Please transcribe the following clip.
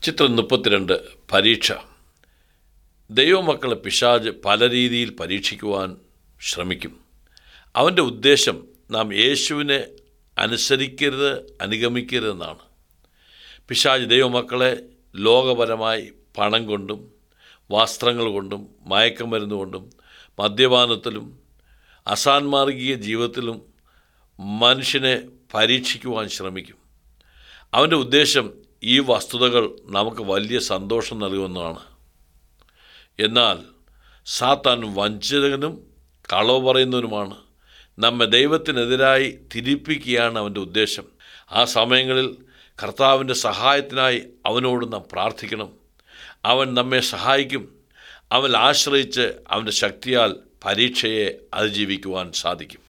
ചിത്രം മുപ്പത്തിരണ്ട് പരീക്ഷ ദൈവമക്കളെ പിശാജ് പല രീതിയിൽ പരീക്ഷിക്കുവാൻ ശ്രമിക്കും അവൻ്റെ ഉദ്ദേശം നാം യേശുവിനെ അനുസരിക്കരുത് അനുഗമിക്കരുതെന്നാണ് പിശാജ് ദൈവമക്കളെ ലോകപരമായി പണം കൊണ്ടും വസ്ത്രങ്ങൾ കൊണ്ടും മയക്കമരുന്ന് കൊണ്ടും മദ്യപാനത്തിലും അസാൻമാർഗീയ ജീവിതത്തിലും മനുഷ്യനെ പരീക്ഷിക്കുവാൻ ശ്രമിക്കും അവൻ്റെ ഉദ്ദേശം ഈ വസ്തുതകൾ നമുക്ക് വലിയ സന്തോഷം നൽകുന്നതാണ് എന്നാൽ സാത്താൻ വഞ്ചകനും കളവ് പറയുന്നവനുമാണ് നമ്മെ ദൈവത്തിനെതിരായി തിരിപ്പിക്കുകയാണ് അവൻ്റെ ഉദ്ദേശം ആ സമയങ്ങളിൽ കർത്താവിൻ്റെ സഹായത്തിനായി അവനോട് നാം പ്രാർത്ഥിക്കണം അവൻ നമ്മെ സഹായിക്കും അവൻ ആശ്രയിച്ച് അവൻ്റെ ശക്തിയാൽ പരീക്ഷയെ അതിജീവിക്കുവാൻ സാധിക്കും